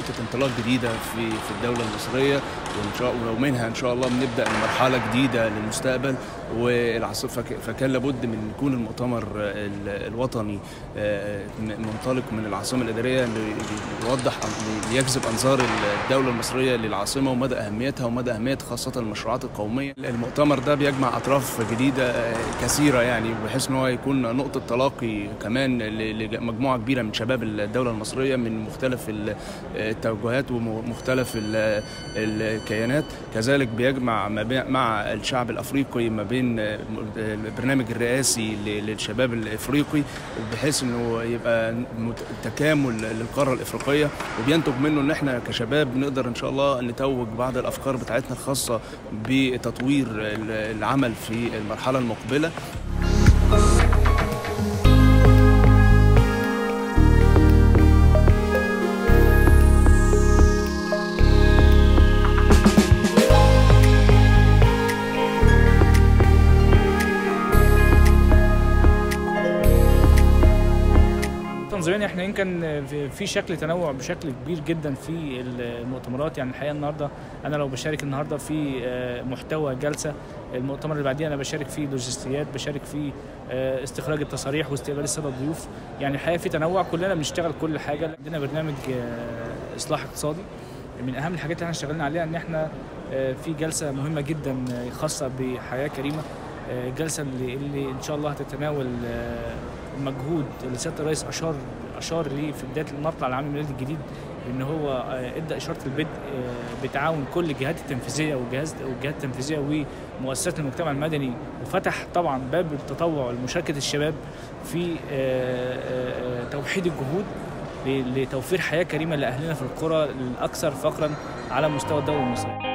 نقطه انطلاق جديده في في الدوله المصريه وان شاء ومنها ان شاء الله بنبدا مرحله جديده للمستقبل والعاصفه فكان لابد من يكون المؤتمر الوطني منطلق من العاصمه الاداريه ليوضح ليجذب انظار الدوله المصريه للعاصمه ومدى اهميتها ومدى اهميه خاصه المشروعات القوميه المؤتمر ده بيجمع اطراف جديده كثيره يعني بحيث ان هو يكون نقطه تلاقي كمان لمجموعه كبيره من شباب الدوله المصريه من مختلف التوجهات ومختلف الكيانات كذلك بيجمع مع الشعب الافريقي ما بين البرنامج الرئاسي للشباب الافريقي بحيث انه يبقى تكامل للقاره الافريقيه وبينتج منه ان احنا كشباب نقدر ان شاء الله نتوج بعض الافكار بتاعتنا الخاصه بتطوير العمل في المرحله المقبله تنظيميا احنا يمكن في شكل تنوع بشكل كبير جدا في المؤتمرات يعني الحقيقه النهارده انا لو بشارك النهارده في محتوى جلسه المؤتمر اللي بعديه انا بشارك فيه لوجستيات بشارك فيه استخراج التصاريح واستقبال الساده الضيوف يعني الحقيقه في تنوع كلنا بنشتغل كل حاجه عندنا برنامج اصلاح اقتصادي من اهم الحاجات اللي احنا اشتغلنا عليها ان احنا في جلسه مهمه جدا خاصه بحياه كريمه الجلسه اللي, اللي ان شاء الله هتتناول المجهود اللي سياده الرئيس اشار اشار ليه في بدايه المطلع العام الميلادي الجديد ان هو ادى اشاره البدء بتعاون كل الجهات التنفيذيه والجهاز والجهات التنفيذيه ومؤسسات المجتمع المدني وفتح طبعا باب التطوع ومشاركه الشباب في توحيد الجهود لتوفير حياه كريمه لاهلنا في القرى الاكثر فقرا على مستوى الدوله المصريه